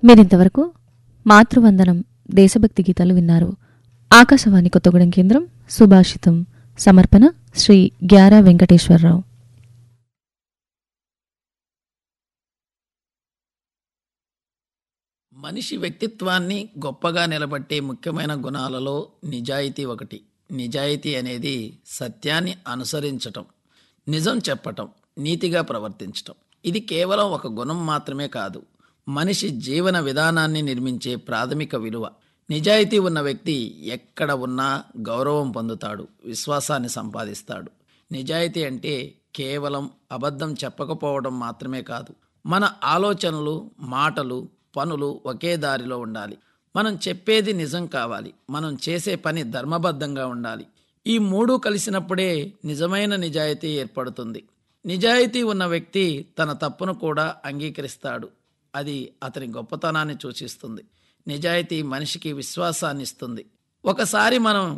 మీరింతవరకు మాతృవందనం దేశభక్తి గీతాలు విన్నారు ఆకాశవాణి కొత్తగూడెం కేంద్రం సుభాషితం సమర్పణ శ్రీ గ్యారా వెంకటేశ్వరరావు మనిషి వ్యక్తిత్వాన్ని గొప్పగా నిలబట్టే ముఖ్యమైన గుణాలలో నిజాయితీ ఒకటి నిజాయితీ అనేది సత్యాన్ని అనుసరించటం నిజం చెప్పటం నీతిగా ప్రవర్తించటం ఇది కేవలం ఒక గుణం మాత్రమే కాదు మనిషి జీవన విధానాన్ని నిర్మించే ప్రాథమిక విలువ నిజాయితీ ఉన్న వ్యక్తి ఎక్కడ ఉన్నా గౌరవం పొందుతాడు విశ్వాసాన్ని సంపాదిస్తాడు నిజాయితీ అంటే కేవలం అబద్ధం చెప్పకపోవడం మాత్రమే కాదు మన ఆలోచనలు మాటలు పనులు ఒకే దారిలో ఉండాలి మనం చెప్పేది నిజం కావాలి మనం చేసే పని ధర్మబద్ధంగా ఉండాలి ఈ మూడు కలిసినప్పుడే నిజమైన నిజాయితీ ఏర్పడుతుంది నిజాయితీ ఉన్న వ్యక్తి తన తప్పును కూడా అంగీకరిస్తాడు అది అతని గొప్పతనాన్ని సూచిస్తుంది నిజాయితీ మనిషికి విశ్వాసాన్ని ఇస్తుంది ఒకసారి మనం